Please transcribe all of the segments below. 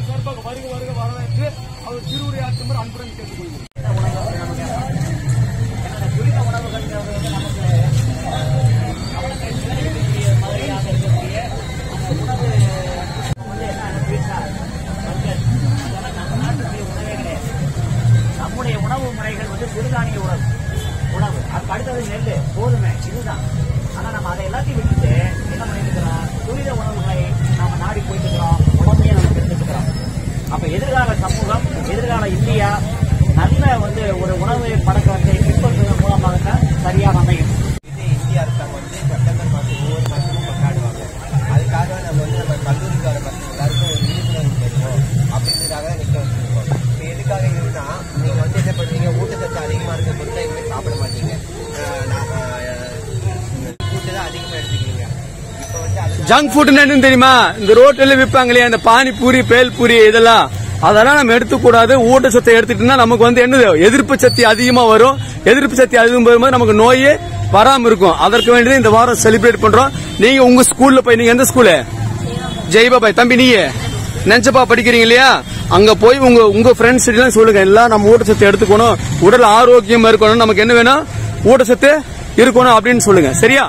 சார்பாக வருக வருக வரவேற்று அவர் திருவுரையாற்றுமாறு அன்புடன் கேட்டுக்கொள்கிறேன் நம்முடைய உணவு முறைகள் வந்து சிறுதானிய உணவு உணவு அதுக்கு அடுத்தது நெல் கோதுமை இதுதான் ஆனா நம்ம அதை எல்லாத்தையும் விட்டுட்டு என்ன பண்ணிட்டு இருக்கிறோம் துரித உணவுகளை நாம நாடி போயிட்டு இருக்கிறோம் உடம்பையே நம்ம எடுத்துக்கிறோம் அப்ப எதிர்கால சமூகம் எதிர்கால இந்தியா நல்ல வந்து ஒரு உணவு பழக்கத்தை பின்பற்றுவதன் மூலமாக தான் சரியாக அமையும் இது இந்திய அரசாங்கம் வந்து செப்டம்பர் மாதம் ஒவ்வொரு மாதமும் கொண்டாடுவாங்க அதுக்காக நம்ம வந்து நம்ம கல்லூரிக்கு வர பசங்க எல்லாருக்கும் ஒரு விழிப்புணர்வு தெரியும் அப்படின்றதுக்காக நிற்க வச்சிருக்கோம் இப்போ எதுக்காக இதுனா நீங்கள் வந்து என்ன பண்ணுவீங்க ஊட்டச்சத்து அதிகமாக இருக்க பொருளை எதுவுமே சாப்பிட மாட்டீங்க அஹ் நான், அஹ், கூட்டு தான் அதிகமாக எடுத்துக்கிறீங்க இப்போ வந்து அது ஜங்க் ஃபுட்னு என்னன்னு தெரியுமா இந்த ரோட்ல விற்பாங்க இல்லையா இந்த பானிபூரி பேல்பூரி இதெல்லாம் அதெல்லாம் நம்ம எடுத்துக்கூடாது ஊட்டச்சத்தை எடுத்துட்டோம்னா நமக்கு வந்து என்னது எதிர்ப்பு சக்தி அதிகமா வரும் எதிர்ப்பு சக்தி அதிகம் வரும்போது நமக்கு நோயே வராம இருக்கும் அதற்கு வேண்டியது இந்த வாரம் செலிப்ரேட் பண்றோம் நீங்க உங்க ஸ்கூல்ல போய் நீங்க எந்த ஸ்கூலு ஜெய்பாபாய் தம்பி நீங்க நெஞ்சப்பா படிக்கிறீங்க இல்லையா அங்க போய் உங்க உங்க ஃப்ரெண்ட்ஸ் எல்லாம் சொல்லுங்க எல்லாம் நம்ம ஊட்டச்சத்து எடுத்துக்கணும் உடல் ஆரோக்கியமா இருக்கணும் நமக்கு என்ன வேணும் ஊட்டச்சத்து இருக்கணும் அப்படின்னு சொல்லுங்க சரியா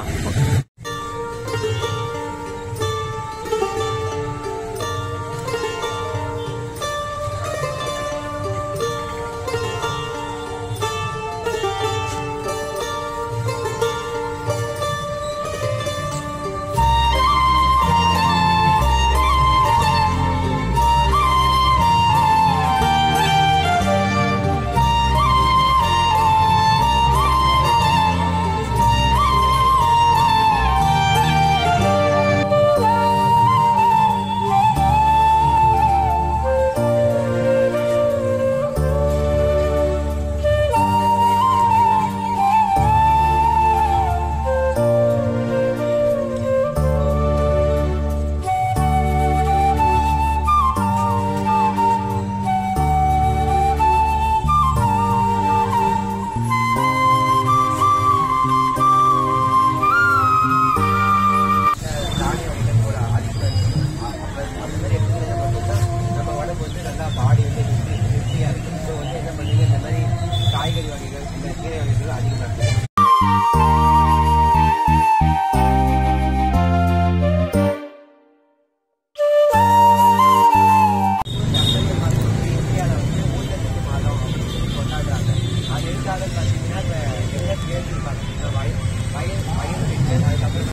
தானிய வகைகள் போல அதிகம் அப்போ அந்த மாதிரி எடுத்துக்கிறது மட்டும்தான் நம்ம உடம்பு வந்து நல்லா பாடி வந்து நிறுத்தி நிறுத்தியாக இருக்கும் ஸோ வந்து என்ன பண்ணுங்க இந்த மாதிரி காய்கறி வகைகள் இந்த கீரை வகைகள் அதிகமாக இருக்கும் செப்டம்பர் மாதம் வந்து இந்தியாவில் வந்து ஊட்டச்சத்து மாதம் அப்படின்னு கொண்டாடுறாங்க அது எதுக்காக பார்த்தீங்கன்னா இப்போ எந்த கேள்வி பார்த்தீங்கன்னா வய வயது வயது பெண்கள் அதுக்கப்புறம்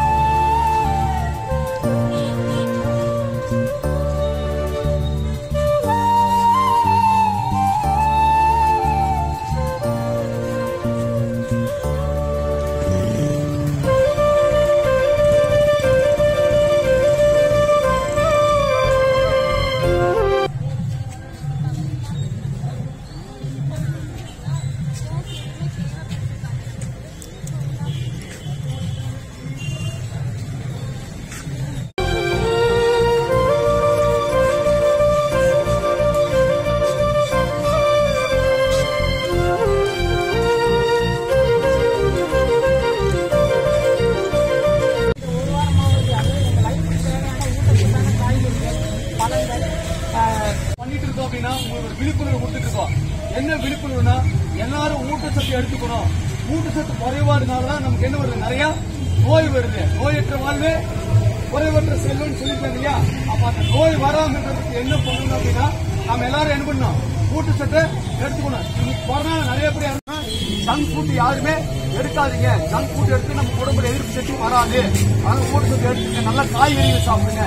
பண்ணிட்டு இருக்கோம் அப்படின்னா உங்களுக்கு ஒரு விழிப்புணர்வு கொடுத்துட்டு இருக்கோம் என்ன விழிப்புணர்வுனா எல்லாரும் ஊட்டச்சத்து எடுத்துக்கணும் ஊட்டச்சத்து குறைபாடுனாலதான் நமக்கு என்ன வருது நிறைய நோய் வருது நோயற்ற வாழ்வு குறைவற்ற செல்வம்னு சொல்லியிருக்காங்க இல்லையா அப்ப அந்த நோய் வராம இருக்கிறதுக்கு என்ன பண்ணணும் அப்படின்னா நம்ம எல்லாரும் என்ன பண்ணணும் ஊட்டச்சத்தை எடுத்துக்கணும் இன்னைக்கு கொரோனா நிறைய பேர் ஜங்க் ஃபுட் யாருமே எடுக்காதீங்க ஜங்க் ஃபுட் எடுத்து நம்ம உடம்புல எதிர்ப்பு சக்தி வராது அதனால ஊட்டச்சத்து எடுத்துங்க நல்ல காய்கறிகள் சாப்பிடுங்க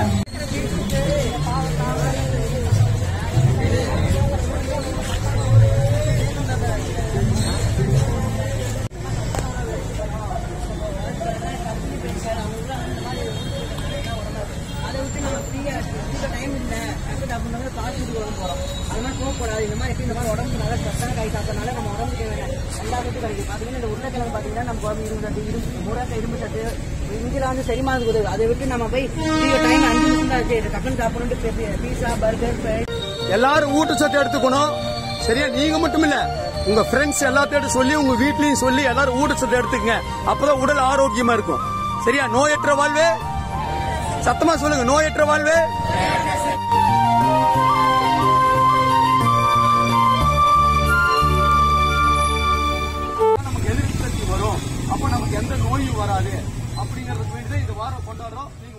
அதை விட்டு நம்ம ஃப்ரீயா இந்த டைம் இல்ல டக்கு அப்படின்னு பாத்துட்டு வர போறோம் அது மாதிரி போகக்கூடாது இந்த மாதிரி எப்படி இந்த மாதிரி உடம்பு நல்லா ஸ்ட்ரெஸ்ஸான கை சாப்பிட்டனால நம்ம உடம்புக்கு தேவையான எல்லா சத்தும் கிடைக்கும் பாத்தீங்கன்னா இந்த உருளைக்கிழங்கு பாத்தீங்கன்னா நம்ம உடம்பு இரும்பு சத்து இரும்பு முடக்க இரும்பு சத்து இங்கெல்லாம் வந்து செரிமானத்துக்கு உதவு அதை விட்டு நம்ம போய் டைம் அஞ்சு நிமிஷம் தான் ஆச்சு டக்குன்னு சாப்பிடணுட்டு பீஸா பர்கர் எல்லாரும் ஊட்டச்சத்து எடுத்துக்கணும் சரியா நீங்க மட்டும் இல்ல உங்க ஃப்ரெண்ட்ஸ் எல்லாத்தையும் சொல்லி உங்க வீட்லயும் சொல்லி எல்லாரும் ஊட்டச்சத்து எடுத்துக்கங்க அப்பதான் உடல் ஆரோக்கியமா இருக்கும் சரியா நோயற்ற வாழ்வே சத்தமா சொல்லுங்க நோயற்ற வாழ்வே அப்படிங்கிறதுக்கு வேண்டி தான் இந்த வாரம் கொண்டாடுறோம் நீங்க